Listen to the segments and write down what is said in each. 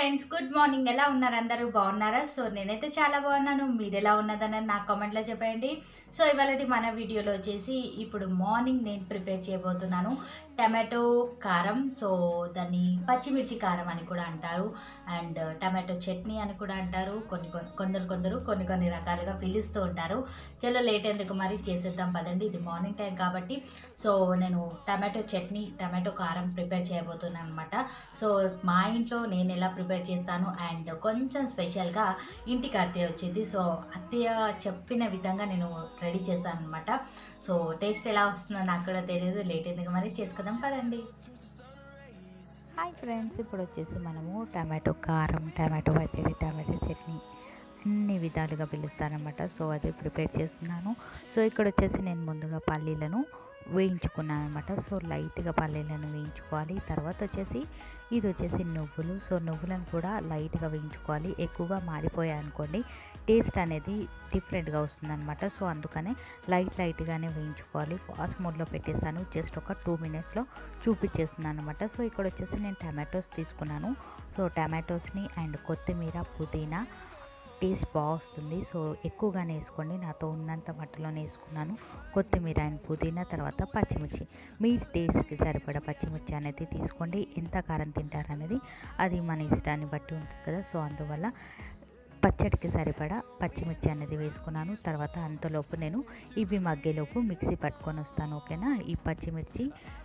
friends good morning ఎలా ఉన్నారు అందరూ బాగున్నారా సో నేనైతే చాలా బాగున్నాను మీరు ఎలా ఉన్నదని నాకు కామెంట్లో చెప్పండి సో ఇవాళ మన వీడియోలో వచ్చేసి ఇప్పుడు మార్నింగ్ నేను ప్రిపేర్ చేయబోతున్నాను టమాటో కారం సో దాన్ని పచ్చిమిర్చి కారం అని కూడా అంటారు అండ్ టమాటో చట్నీ అని కూడా అంటారు కొన్ని కొన్ని కొందరు కొందరు కొన్ని కొన్ని రకాలుగా పిలుస్తూ ఉంటారు చలో లేట్ ఎందుకు మరి చేసేద్దాం పదండి ఇది మార్నింగ్ టైం కాబట్టి సో నేను టమాటో చట్నీ టమాటో కారం ప్రిపేర్ చేయబోతున్నాను అనమాట సో మా ఇంట్లో నేను ఎలా ప్రిపేర్ చేస్తాను అండ్ కొంచెం స్పెషల్గా ఇంటికి అత్తయ్య వచ్చింది సో అత్తయ్య చెప్పిన విధంగా నేను రెడీ చేస్తాను అనమాట సో టేస్ట్ ఎలా వస్తుందో నాకు కూడా తెలియదు లేట్ ఎందుకు మరి చేసుకుందాం పదండి హాయ్ ఫ్రెండ్స్ ఇప్పుడు వచ్చేసి మనము టమాటో కారం టమాటో పచ్చడి టమాటో చట్నీ అన్ని విధాలుగా పిలుస్తానమాట సో అది ప్రిపేర్ చేస్తున్నాను సో ఇక్కడ వచ్చేసి నేను ముందుగా పల్లీలను వేయించుకున్నాను అనమాట సో లైట్గా పల్లీలను వేయించుకోవాలి తర్వాత వచ్చేసి ఇది వచ్చేసి నువ్వులు సో నువ్వులను కూడా లైట్గా వేయించుకోవాలి ఎక్కువగా మారిపోయాయి అనుకోండి టేస్ట్ అనేది డిఫరెంట్గా వస్తుందన్నమాట సో అందుకనే లైట్ లైట్గానే వేయించుకోవాలి ఫాస్ట్ మోడ్లో పెట్టేసాను జస్ట్ ఒక టూ మినిట్స్లో చూపించేస్తున్నాను అనమాట సో ఇక్కడ వచ్చేసి నేను టమాటోస్ తీసుకున్నాను సో టమాటోస్ని అండ్ కొత్తిమీర పుదీనా టేస్ట్ బాగా వస్తుంది సో ఎక్కువగానే వేసుకోండి నాతో ఉన్నంత మట్టులోనే వేసుకున్నాను కొత్తిమీర అండ్ పుదీనా తర్వాత పచ్చిమిర్చి మీ టేస్ట్కి సరిపడా పచ్చిమిర్చి అనేది తీసుకోండి ఎంత కారం తింటారనేది అది మన ఇష్టాన్ని బట్టి ఉంటుంది కదా సో అందువల్ల పచ్చడికి సరిపడా పచ్చిమిర్చి అనేది వేసుకున్నాను తర్వాత అంతలోపు నేను ఇవి మగ్గేలోపు మిక్సీ పట్టుకొని వస్తాను ఓకేనా ఈ పచ్చిమిర్చి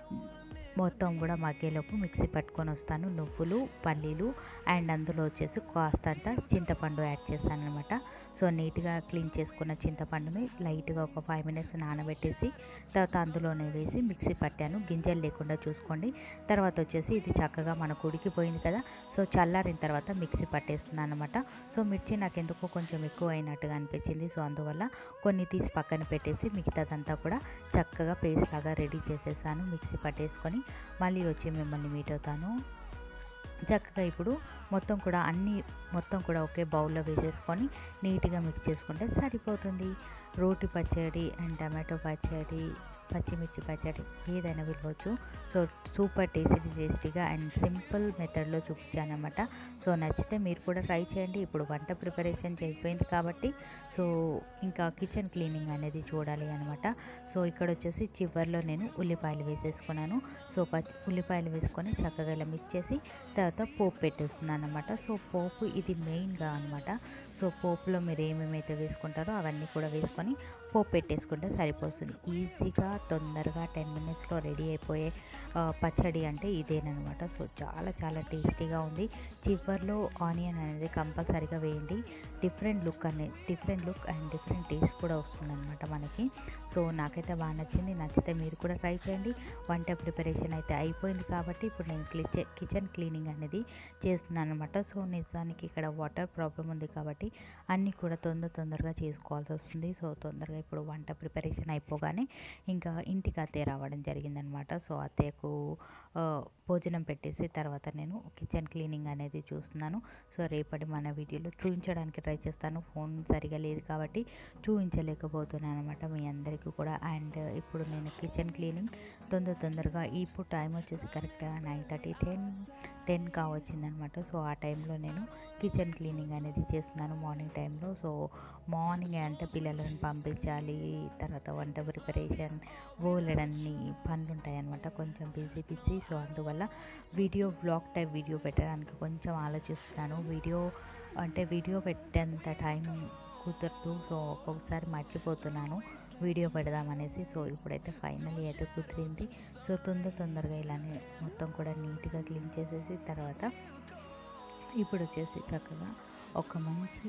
మొత్తం కూడా మగ్గేలోపు మిక్సీ పట్టుకొని వస్తాను నువ్వులు పల్లీలు అండ్ అందులో వచ్చేసి కాస్తంత చింతపండు యాడ్ చేస్తాను అనమాట సో నీట్గా క్లీన్ చేసుకున్న చింతపండుని లైట్గా ఒక ఫైవ్ మినిట్స్ నానబెట్టేసి తర్వాత అందులోనే వేసి మిక్సీ పట్టాను గింజలు లేకుండా చూసుకోండి తర్వాత వచ్చేసి ఇది చక్కగా మనకు ఉడికిపోయింది కదా సో చల్లారిన తర్వాత మిక్సీ పట్టేస్తున్నాను అనమాట సో మిర్చి నాకు ఎందుకో కొంచెం ఎక్కువ అయినట్టుగా అనిపించింది సో అందువల్ల కొన్ని తీసి పక్కన పెట్టేసి మిగతాదంతా కూడా చక్కగా పేస్ట్ లాగా రెడీ చేసేసాను మిక్సీ పట్టేసుకొని మళ్ళీ వచ్చి మిమ్మల్ని మీట్ అవుతాను చక్కగా ఇప్పుడు మొత్తం కూడా అన్నీ మొత్తం కూడా ఒకే బౌల్లో వేసేసుకొని నీట్గా మిక్స్ చేసుకుంటే సరిపోతుంది రోటి పచ్చడి అండ్ టమాటో పచ్చడి పచ్చిమిర్చి పచ్చడి ఏదైనా పిలవచ్చు సో సూపర్ టేస్టీ టేస్టీగా అండ్ సింపుల్ మెథడ్లో చూపించాను అనమాట సో నచ్చితే మీరు కూడా ట్రై చేయండి ఇప్పుడు వంట ప్రిపరేషన్ అయిపోయింది కాబట్టి సో ఇంకా కిచెన్ క్లీనింగ్ అనేది చూడాలి అనమాట సో ఇక్కడ వచ్చేసి చివరిలో నేను ఉల్లిపాయలు వేసేసుకున్నాను సో పచ్చి ఉల్లిపాయలు వేసుకొని చక్కగా ఇలా మిక్స్ చేసి తర్వాత పోపు పెట్టేస్తున్నాను అనమాట సో పోపు ఇది మెయిన్గా అనమాట సో పోపులో మీరు ఏమేమైతే వేసుకుంటారో అవన్నీ కూడా వేసుకొని పోపు పెట్టేసుకుంటే సరిపోతుంది ఈజీగా తొందరగా టెన్ మినిట్స్లో రెడీ అయిపోయే పచ్చడి అంటే ఇదేనమాట సో చాలా చాలా టేస్టీగా ఉంది చివర్లో ఆనియన్ అనేది కంపల్సరీగా వేయండి డిఫరెంట్ లుక్ అనేది different look and different taste కూడా వస్తుందన్నమాట మనకి సో నాకైతే బాగా నచ్చింది నచ్చితే మీరు కూడా ట్రై చేయండి వంట ప్రిపరేషన్ అయితే అయిపోయింది కాబట్టి ఇప్పుడు నేను కిచెన్ కిచెన్ క్లీనింగ్ అనేది చేస్తున్నాను అనమాట సో నిజానికి ఇక్కడ వాటర్ ప్రాబ్లం ఉంది కాబట్టి అన్నీ కూడా తొందర తొందరగా చేసుకోవాల్సి వస్తుంది సో తొందరగా ఇప్పుడు వంట ప్రిపరేషన్ అయిపోగానే ఇంకా ఇంటికి అత్తయ్య రావడం జరిగిందనమాట సో అత్తయ్యకు భోజనం పెట్టేసి తర్వాత నేను కిచెన్ క్లీనింగ్ అనేది చూస్తున్నాను సో రేపటి మన వీడియోలో చూపించడానికి ట్రై చేస్తాను ఫోన్ సరిగా లేదు కాబట్టి చూపించలేకపోతున్నాను అనమాట మీ అందరికీ కూడా అండ్ ఇప్పుడు నేను కిచెన్ క్లీనింగ్ తొందర తొందరగా ఇప్పుడు టైం వచ్చేసి కరెక్ట్గా నైన్ థర్టీ టెన్ టెన్ కావచ్చిందనమాట సో ఆ టైంలో నేను కిచెన్ క్లీనింగ్ అనేది చేస్తున్నాను మార్నింగ్ టైంలో సో మార్నింగ్ అంటే పిల్లలను పంపించాలి తర్వాత వంట ప్రిపరేషన్ బోలెడన్ని పనులు ఉంటాయి అనమాట కొంచెం బిజీ బిజీ సో అందువల్ల వీడియో బ్లాగ్ టైప్ వీడియో పెట్టడానికి కొంచెం ఆలోచిస్తున్నాను వీడియో అంటే వీడియో పెట్టేంత టైం కుదరదు సో ఒక్కొక్కసారి మర్చిపోతున్నాను వీడియో పెడదామనేసి సో ఇప్పుడైతే ఫైనల్లీ అయితే కుదిరింది సో తొందర తొందరగా ఇలానే మొత్తం కూడా నీట్గా క్లీన్ చేసేసి తర్వాత ఇప్పుడు వచ్చేసి చక్కగా ఒక మంచి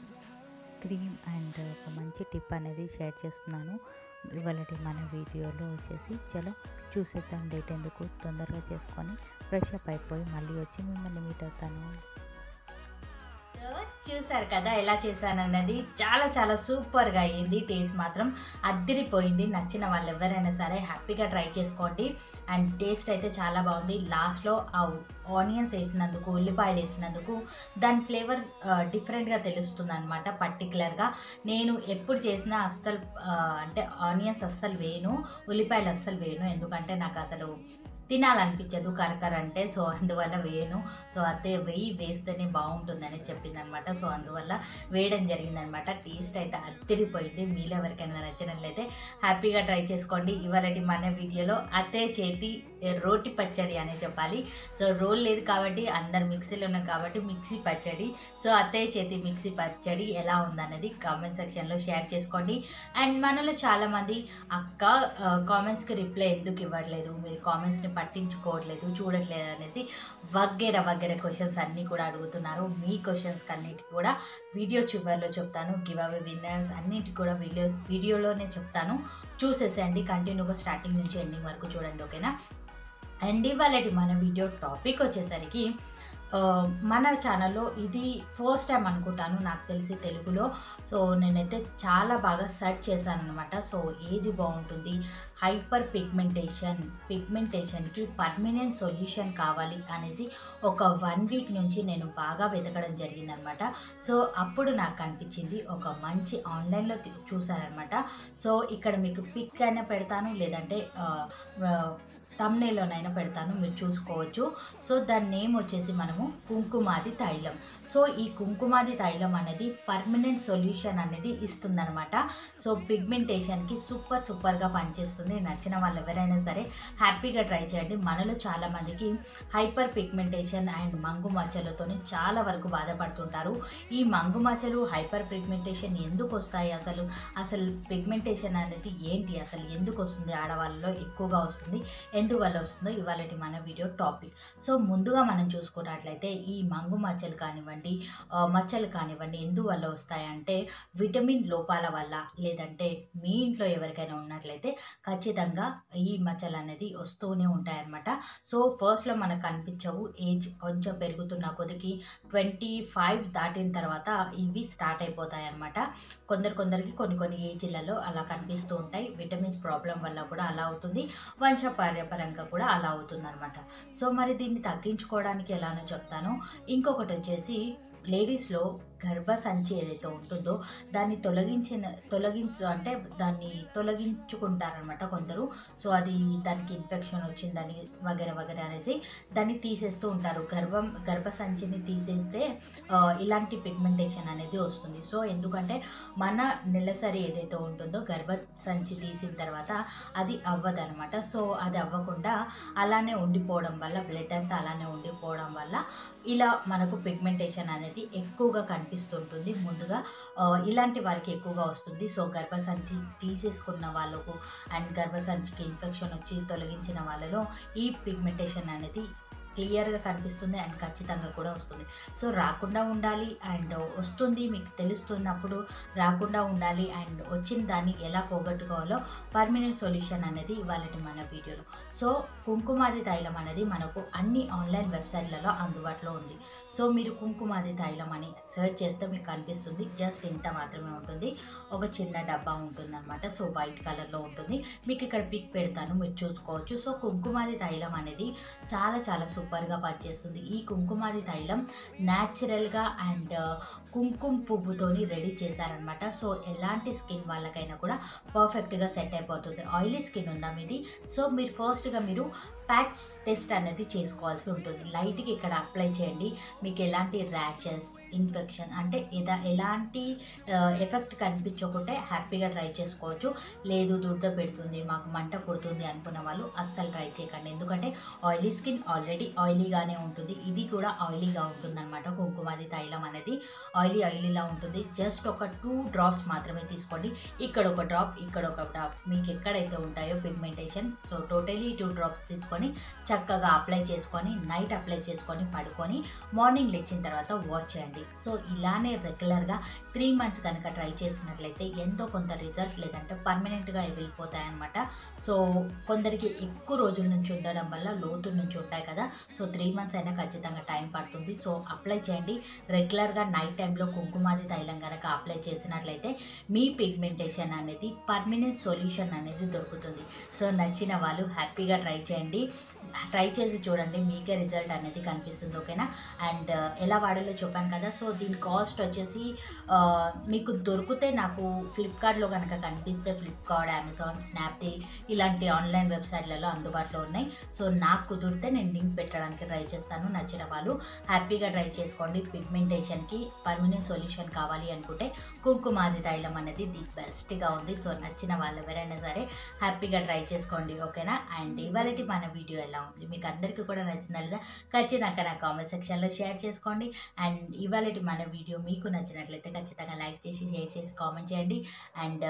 క్రీమ్ అండ్ ఒక మంచి టిప్ అనేది షేర్ చేస్తున్నాను ఇవాళ మన వీడియోలో వచ్చేసి చలో చూసేద్దాం డేట్ ఎందుకు తొందరగా చేసుకొని ఫ్రెష్ అప్ అయిపోయి మళ్ళీ వచ్చి మిమ్మల్ని మీట్ అవుతాను చూసారు కదా ఎలా చేశాను అన్నది చాలా చాలా సూపర్గా అయ్యింది టేస్ట్ మాత్రం అద్దరిపోయింది నచ్చిన వాళ్ళు ఎవరైనా సరే హ్యాపీగా ట్రై చేసుకోండి అండ్ టేస్ట్ అయితే చాలా బాగుంది లాస్ట్లో ఆ ఆనియన్స్ వేసినందుకు ఉల్లిపాయలు వేసినందుకు దాని ఫ్లేవర్ డిఫరెంట్గా తెలుస్తుంది అనమాట పర్టికులర్గా నేను ఎప్పుడు చేసినా అస్సలు అంటే ఆనియన్స్ అస్సలు వేయను ఉల్లిపాయలు అస్సలు వేయను ఎందుకంటే నాకు అసలు తినాలనిపించదు కరకర అంటే సో అందువల్ల వేయను సో అదే వెయ్యి వేస్తేనే బాగుంటుందని చెప్పింది అనమాట సో అందువల్ల వేయడం జరిగిందనమాట టేస్ట్ అయితే అద్దరిపోయింది మీలో ఎవరికైనా నచ్చినట్లయితే హ్యాపీగా ట్రై చేసుకోండి ఇవాళటి మన వీడియోలో అత్తే చేతి రోటి పచ్చడి అనే చెప్పాలి సో రోల్ లేదు కాబట్టి అందరు మిక్సీలో ఉన్నాయి కాబట్టి మిక్సీ పచ్చడి సో అత్తయ్య చేతి మిక్సీ పచ్చడి ఎలా ఉందన్నది కామెంట్ సెక్షన్లో షేర్ చేసుకోండి అండ్ మనలో చాలామంది అక్క కామెంట్స్కి రిప్లై ఎందుకు ఇవ్వట్లేదు మీరు కామెంట్స్ని పట్టించుకోవట్లేదు చూడట్లేదు అనేది వగ్గేర వగ్గేర క్వశ్చన్స్ అన్నీ కూడా అడుగుతున్నారు మీ క్వశ్చన్స్ అన్నిటికి కూడా వీడియో చివరిలో చెప్తాను గివ్ అవే విన్నర్స్ అన్నిటికి కూడా వీడియో వీడియోలోనే చెప్తాను చూసేసేయండి కంటిన్యూగా స్టార్టింగ్ నుంచి ఎండింగ్ వరకు చూడండి ఓకేనా అండ్ ఇవాళటి మన వీడియో టాపిక్ వచ్చేసరికి ఆ, మన ఛానల్లో ఇది ఫస్ట్ టైం అనుకుంటాను నాకు తెలిసి తెలుగులో సో నేనైతే చాలా బాగా సెర్చ్ చేశాను అనమాట సో ఏది బాగుంటుంది హైపర్ పిగ్మెంటేషన్ పిగ్మెంటేషన్కి పర్మనెంట్ సొల్యూషన్ కావాలి అనేసి ఒక వన్ వీక్ నుంచి నేను బాగా వెతకడం జరిగిందనమాట సో అప్పుడు నాకు అనిపించింది ఒక మంచి ఆన్లైన్లో చూసానమాట సో ఇక్కడ మీకు పిక్ అయినా పెడతాను లేదంటే తమ్నేలోనైనా పెడతాను మీరు చూసుకోవచ్చు సో దాని నేమ్ వచ్చేసి మనము కుంకుమాది తైలం సో ఈ కుంకుమాది తైలం అనేది పర్మనెంట్ సొల్యూషన్ అనేది ఇస్తుందన్నమాట సో పిగ్మెంటేషన్కి సూపర్ సూపర్గా పనిచేస్తుంది నచ్చిన వాళ్ళు ఎవరైనా సరే హ్యాపీగా ట్రై చేయండి మనలో చాలామందికి హైపర్ పిగ్మెంటేషన్ అండ్ మంగు మచ్చలతోని చాలా వరకు బాధపడుతుంటారు ఈ మంగు మచ్చలు హైపర్ పిగ్మెంటేషన్ ఎందుకు వస్తాయి అసలు అసలు పిగ్మెంటేషన్ అనేది ఏంటి అసలు ఎందుకు వస్తుంది ఆడవాళ్ళలో ఎక్కువగా వస్తుంది ఎందువల్ల వస్తుందో ఇవాళ మన వీడియో టాపిక్ సో ముందుగా మనం చూసుకున్నట్లయితే ఈ మంగు మచ్చలు కానివ్వండి ఆ, మచ్చలు కానివ్వండి ఎందువల్ల వస్తాయంటే విటమిన్ లోపాల వల్ల లేదంటే మీ ఇంట్లో ఎవరికైనా ఉన్నట్లయితే ఖచ్చితంగా ఈ మచ్చలు అనేది వస్తూనే ఉంటాయన్నమాట సో ఫస్ట్లో మనకు కనిపించవు ఏజ్ కొంచెం పెరుగుతున్న కొద్దికి ట్వంటీ ఫైవ్ దాటిన తర్వాత ఇవి స్టార్ట్ అయిపోతాయి అన్నమాట కొందరు కొందరికి కొన్ని కొన్ని ఏజ్లలో అలా కనిపిస్తూ ఉంటాయి విటమిన్ ప్రాబ్లం వల్ల కూడా అలా అవుతుంది వంశపార్యపరంగా కూడా అలా అవుతుంది అనమాట సో మరి దీన్ని తగ్గించుకోవడానికి ఎలానో చెప్తాను ఇంకొకటి వచ్చేసి లేడీస్లో గర్భసంచి ఏదైతే ఉంటుందో దాన్ని తొలగించిన తొలగించు అంటే దాన్ని తొలగించుకుంటారనమాట కొందరు సో అది దానికి ఇన్ఫెక్షన్ వచ్చిందని వగేర వగేర అనేసి దాన్ని తీసేస్తూ ఉంటారు గర్భం గర్భసంచిని తీసేస్తే ఆ, ఇలాంటి పిగ్మెంటేషన్ అనేది వస్తుంది సో ఎందుకంటే మన నెలసరి ఏదైతే ఉంటుందో గర్భసంచి తీసిన తర్వాత అది అవ్వదు అనమాట సో అది అవ్వకుండా అలానే ఉండిపోవడం వల్ల బ్లడ్ అంతా అలానే ఉండిపోవడం వల్ల ఇలా మనకు పిగ్మెంటేషన్ అనేది ఎక్కువగా కనిపిస్తుంటుంది ముందుగా ఆ, ఇలాంటి వారికి ఎక్కువగా వస్తుంది సో గర్భసంచి తీసేసుకున్న వాళ్ళకు అండ్ గర్భసంచికి ఇన్ఫెక్షన్ వచ్చి తొలగించిన వాళ్ళలో ఈ పిగ్మెంటేషన్ అనేది క్లియర్గా కనిపిస్తుంది అండ్ ఖచ్చితంగా కూడా వస్తుంది సో రాకుండా ఉండాలి అండ్ వస్తుంది మీకు తెలుస్తున్నప్పుడు రాకుండా ఉండాలి అండ్ వచ్చిన దాన్ని ఎలా పోగొట్టుకోవాలో పర్మనెంట్ సొల్యూషన్ అనేది ఇవాళ మన వీడియోలో సో కుంకుమాది తైలం అనేది మనకు అన్ని ఆన్లైన్ వెబ్సైట్లలో అందుబాటులో ఉంది సో మీరు కుంకుమాది తైలం అని సెర్చ్ చేస్తే మీకు కనిపిస్తుంది జస్ట్ ఇంత మాత్రమే ఉంటుంది ఒక చిన్న డబ్బా ఉంటుంది అనమాట సో వైట్ కలర్లో ఉంటుంది మీకు ఇక్కడ పిక్ పెడతాను మీరు చూసుకోవచ్చు సో కుంకుమాది తైలం అనేది చాలా చాలా సూపర్గా పనిచేస్తుంది ఈ కుంకుమాది తైలం న్యాచురల్గా అండ్ కుంకుమ పువ్వుతోని రెడీ చేశారనమాట సో ఎలాంటి స్కిన్ వాళ్ళకైనా కూడా పర్ఫెక్ట్గా సెట్ అయిపోతుంది ఆయిలీ స్కిన్ ఉందా మీది సో మీరు ఫస్ట్గా మీరు ప్యాచ్ టెస్ట్ అనేది చేసుకోవాల్సి ఉంటుంది లైట్గా ఇక్కడ అప్లై చేయండి మీకు ఎలాంటి ర్యాషెస్ ఇన్ఫెక్షన్ అంటే ఎదా ఎలాంటి ఎఫెక్ట్ కనిపించకుంటే హ్యాపీగా ట్రై చేసుకోవచ్చు లేదు దురద పెడుతుంది మాకు మంట పుడుతుంది అనుకున్న వాళ్ళు అస్సలు ట్రై చేయకండి ఎందుకంటే ఆయిలీ స్కిన్ ఆల్రెడీ ఆయిలీగానే ఉంటుంది ఇది కూడా ఆయిలీగా ఉంటుంది అనమాట కుంకుమాది తైలం అనేది ఆయిలీ ఆయిలీలా ఉంటుంది జస్ట్ ఒక టూ డ్రాప్స్ మాత్రమే తీసుకోండి ఇక్కడ ఒక డ్రాప్ ఇక్కడ ఒక డ్రాప్ మీకు ఎక్కడైతే ఉంటాయో pigmentation so totally two drops తీసుకొని చక్కగా అప్లై చేసుకొని నైట్ అప్లై చేసుకొని పడుకొని మార్నింగ్ లేచిన తర్వాత వాష్ చేయండి సో ఇలానే రెగ్యులర్గా త్రీ మంత్స్ కనుక ట్రై చేసినట్లయితే ఎంతో కొంత రిజల్ట్ లేదంటే పర్మనెంట్గా వెళ్ళిపోతాయన్నమాట సో కొందరికి ఎక్కువ రోజుల నుంచి ఉండడం వల్ల లోతు నుంచి ఉంటాయి కదా సో త్రీ మంత్స్ అయినా ఖచ్చితంగా టైం పడుతుంది సో అప్లై చేయండి రెగ్యులర్గా నైట్ టైంలో కుంకుమాది తైలం కనుక అప్లై చేసినట్లయితే మీ పిగ్మెంటేషన్ అనేది పర్మనెంట్ సొల్యూషన్ అనేది దొరుకుతుంది సో నచ్చిన వాళ్ళు హ్యాపీగా ట్రై చేయండి ట్రై చేసి చూడండి మీకే రిజల్ట్ అనేది కనిపిస్తుంది ఓకేనా అండ్ ఎలా వాడాలో చెప్పాను కదా సో దీని కాస్ట్ వచ్చేసి ఆ, మీకు దొరికితే నాకు ఫ్లిప్కార్ట్లో కనుక కనిపిస్తే ఫ్లిప్కార్ట్ అమెజాన్ స్నాప్డీల్ ఇలాంటి ఆన్లైన్ వెబ్సైట్లలో అందుబాటులో ఉన్నాయి సో నాకు కుదిరితే నేను లింక్ పెట్టడానికి ట్రై చేస్తాను నచ్చిన వాళ్ళు హ్యాపీగా ట్రై చేసుకోండి పిగ్మెంటేషన్కి పర్మనెంట్ సొల్యూషన్ కావాలి అనుకుంటే కుంకుమాది తైలం అనేది ది బెస్ట్గా ఉంది సో నచ్చిన వాళ్ళు ఎవరైనా సరే హ్యాపీగా ట్రై చేసుకోండి ఓకేనా అండ్ ఇవాళ మన వీడియో ఎలా ఉంది మీకు అందరికీ కూడా నచ్చినట్లుగా ఖచ్చితంగా నా కామెంట్ సెక్షన్లో షేర్ చేసుకోండి అండ్ ఇవాళ మన వీడియో మీకు నచ్చినట్లయితే ఖచ్చితంగా లైక్ చేసి షేర్ చేసి కామెంట్ చేయండి అండ్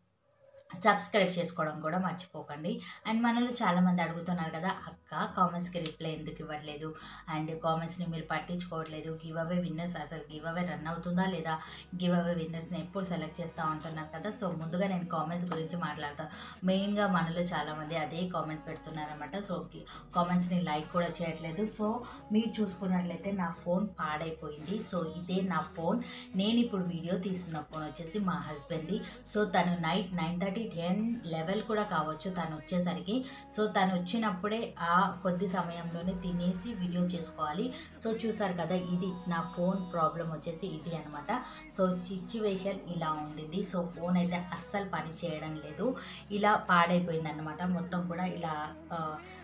సబ్స్క్రైబ్ చేసుకోవడం కూడా మర్చిపోకండి అండ్ మనలో చాలామంది అడుగుతున్నారు కదా అక్క కామెంట్స్కి రిప్లై ఎందుకు ఇవ్వట్లేదు అండ్ కామెంట్స్ని మీరు పట్టించుకోవట్లేదు గివ్ అవే విన్నర్స్ అసలు గివ్ అవే రన్ అవుతుందా లేదా గివ్ అవే విన్నర్స్ని ఎప్పుడు సెలెక్ట్ చేస్తూ ఉంటున్నారు కదా సో ముందుగా నేను కామెంట్స్ గురించి మాట్లాడతాను మెయిన్గా మనలో చాలామంది అదే కామెంట్ పెడుతున్నారనమాట సో కామెంట్స్ని లైక్ కూడా చేయట్లేదు సో మీరు చూసుకున్నట్లయితే నా ఫోన్ పాడైపోయింది సో ఇదే నా ఫోన్ నేను ఇప్పుడు వీడియో తీస్తున్న ఫోన్ వచ్చేసి మా హస్బెండ్ది సో తను night nine thirty ten level కూడా కావచ్చు తను వచ్చేసరికి సో తను వచ్చినప్పుడే ఆ కొద్ది సమయంలోనే తినేసి వీడియో చేసుకోవాలి సో చూసారు కదా ఇది నా ఫోన్ ప్రాబ్లం వచ్చేసి ఇది అనమాట సో సిచ్యువేషన్ ఇలా ఉండింది సో ఫోన్ అయితే అస్సలు పని చేయడం లేదు ఇలా పాడైపోయింది అనమాట మొత్తం కూడా ఇలా ఆ,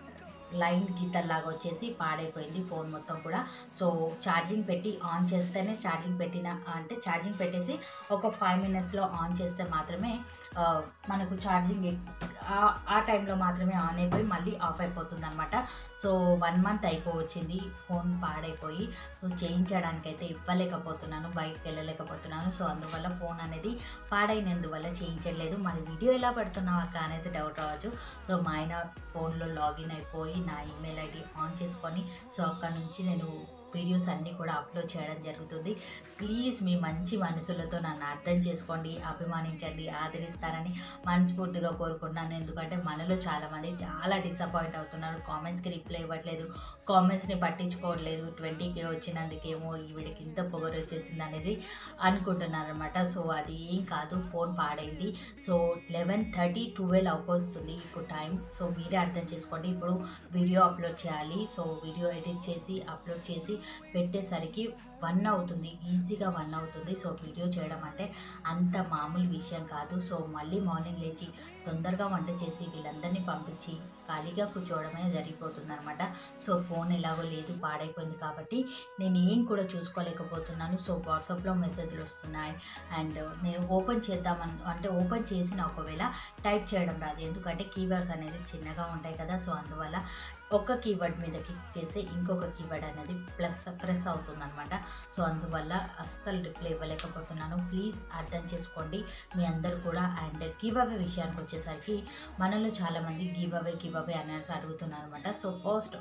లైన్ గీతల్లాగా వచ్చేసి పాడైపోయింది ఫోన్ మొత్తం కూడా సో ఛార్జింగ్ పెట్టి ఆన్ చేస్తేనే ఛార్జింగ్ పెట్టిన అంటే ఛార్జింగ్ పెట్టేసి ఒక ఫైవ్ మినిట్స్లో ఆన్ చేస్తే మాత్రమే ఆ, మనకు ఛార్జింగ్ ఆ- ఆ టైంలో మాత్రమే ఆన్ అయిపోయి మళ్ళీ ఆఫ్ అయిపోతుంది అనమాట సో వన్ మంత్ అయిపోవచ్చింది ఫోన్ పాడైపోయి సో చేయించడానికి అయితే ఇవ్వలేకపోతున్నాను బయటకు వెళ్ళలేకపోతున్నాను సో అందువల్ల ఫోన్ అనేది పాడైనందువల్ల చేయించలేదు మరి వీడియో ఎలా పెడుతున్నావు అక్క అనేసి డౌట్ రావచ్చు సో మా ఆయన ఫోన్లో లాగిన్ అయిపోయి నా ఈమెయిల్ ఐడి ఆన్ చేసుకొని సో అక్కడ నుంచి నేను వీడియోస్ అన్నీ కూడా అప్లోడ్ చేయడం జరుగుతుంది ప్లీజ్ మీ మంచి మనసులతో నన్ను అర్థం చేసుకోండి అభిమానించండి ఆదరిస్తారని మనస్ఫూర్తిగా కోరుకుంటున్నాను ఎందుకంటే మనలో చాలామంది చాలా డిసప్పాయింట్ అవుతున్నారు కామెంట్స్కి రిప్లై ఇవ్వట్లేదు కామెంట్స్ని పట్టించుకోవట్లేదు ట్వంటీ కే వచ్చినందుకేమో వీడికి ఇంత పొగరు వచ్చేసింది అనేసి అనుకుంటున్నారు అనమాట సో అది ఏం కాదు ఫోన్ పాడైంది సో లెవెన్ థర్టీ ట్వెల్వ్ అవకొస్తుంది ఇప్పుడు టైం సో మీరే అర్థం చేసుకోండి ఇప్పుడు వీడియో అప్లోడ్ చేయాలి సో వీడియో ఎడిట్ చేసి అప్లోడ్ చేసి పెట్టేసరికి వన్ అవుతుంది ఈజీగా వన్ అవుతుంది సో వీడియో చేయడం అంటే అంత మామూలు విషయం కాదు సో మళ్ళీ మార్నింగ్ లేచి తొందరగా వంట చేసి వీళ్ళందరినీ పంపించి ఖాళీగా కూర్చోవడమే జరిగిపోతుంది అనమాట సో ఫోన్ ఎలాగో లేదు పాడైపోయింది కాబట్టి నేను ఏం కూడా చూసుకోలేకపోతున్నాను సో వాట్సాప్లో మెసేజ్లు వస్తున్నాయి అండ్ నేను ఓపెన్ చేద్దామని అంటే ఓపెన్ చేసిన ఒకవేళ టైప్ చేయడం రాదు ఎందుకంటే కీవర్డ్స్ అనేది చిన్నగా ఉంటాయి కదా సో అందువల్ల ఒక కీవర్డ్ మీద క్లిక్ చేస్తే ఇంకొక కీవర్డ్ అనేది ప్లస్ ప్రెస్ అవుతుంది అనమాట సో అందువల్ల అస్సలు రిప్లై ఇవ్వలేకపోతున్నాను ప్లీజ్ అర్థం చేసుకోండి మీ అందరూ కూడా అండ్ గివ్ అవే విషయానికి వచ్చేసరికి మనలో చాలామంది గివ్ అవే గివ్ అవే అనేసి అడుగుతున్నారు అనమాట సో ఫస్ట్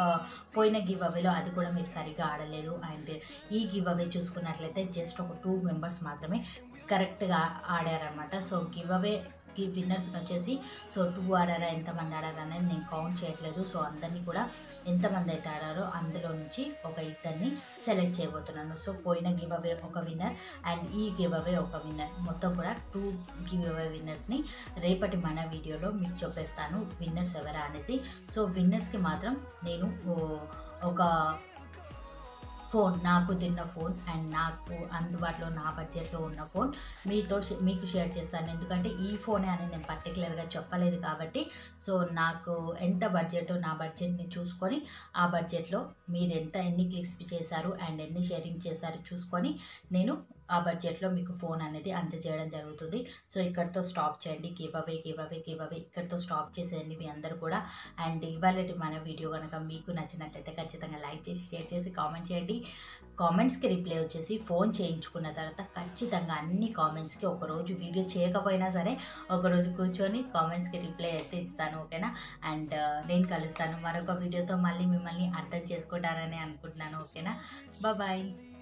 పోయిన గివ్ అవేలో అది కూడా మీరు సరిగ్గా ఆడలేదు అండ్ ఈ గివ్ అవే చూసుకున్నట్లయితే జస్ట్ ఒక టూ మెంబర్స్ మాత్రమే కరెక్ట్గా ఆడారనమాట సో గివ్ అవే కి విన్నర్స్ వచ్చేసి సో టూ ఆడారా ఎంతమంది ఆడారా అనేది నేను కౌంట్ చేయట్లేదు సో అందరినీ కూడా ఎంతమంది అయితే ఆడారో అందులో నుంచి ఒక ఇద్దరిని సెలెక్ట్ చేయబోతున్నాను సో పోయిన గివ్ అవే ఒక విన్నర్ అండ్ ఈ గివ్ అవే ఒక విన్నర్ మొత్తం కూడా టూ గివ్ అవే విన్నర్స్ని రేపటి మన వీడియోలో మీకు చెప్పేస్తాను విన్నర్స్ ఎవరా అనేసి సో విన్నర్స్కి మాత్రం నేను ఓ, ఒక ఫోన్ నాకు తిన్న ఫోన్ అండ్ నాకు అందుబాటులో నా బడ్జెట్లో ఉన్న ఫోన్ మీతో షే- మీకు షేర్ చేస్తాను ఎందుకంటే ఈ ఫోనే అని నేను పర్టికులర్గా చెప్పలేదు కాబట్టి సో నాకు ఎంత బడ్జెట్ నా బడ్జెట్ని చూసుకొని ఆ బడ్జెట్లో మీరు ఎంత ఎన్ని క్లిక్స్ చేశారు అండ్ ఎన్ని షేరింగ్ చేశారు చూసుకొని నేను ఆ బడ్జెట్లో మీకు ఫోన్ అనేది అందజేయడం జరుగుతుంది సో ఇక్కడితో స్టాప్ చేయండి giveaway giveaway giveaway ఇక్కడితో స్టాప్ చేసేయండి మీ అందరూ కూడా అండ్ ఇవాళ మన వీడియో కనుక మీకు నచ్చినట్లయితే ఖచ్చితంగా లైక్ చేసి షేర్ చేసి కామెంట్ చేయండి కామెంట్స్కి రిప్లై వచ్చేసి ఫోన్ చేయించుకున్న తర్వాత ఖచ్చితంగా అన్ని కామెంట్స్కి ఒకరోజు వీడియో చేయకపోయినా సరే ఒకరోజు కూర్చొని కామెంట్స్కి రిప్లై అయితే ఇస్తాను ఓకేనా అండ్ నేను కలుస్తాను మరొక వీడియోతో మళ్ళీ మిమ్మల్ని అర్థం చేసుకుంటారని అనుకుంటున్నాను ఓకేనా బాయ్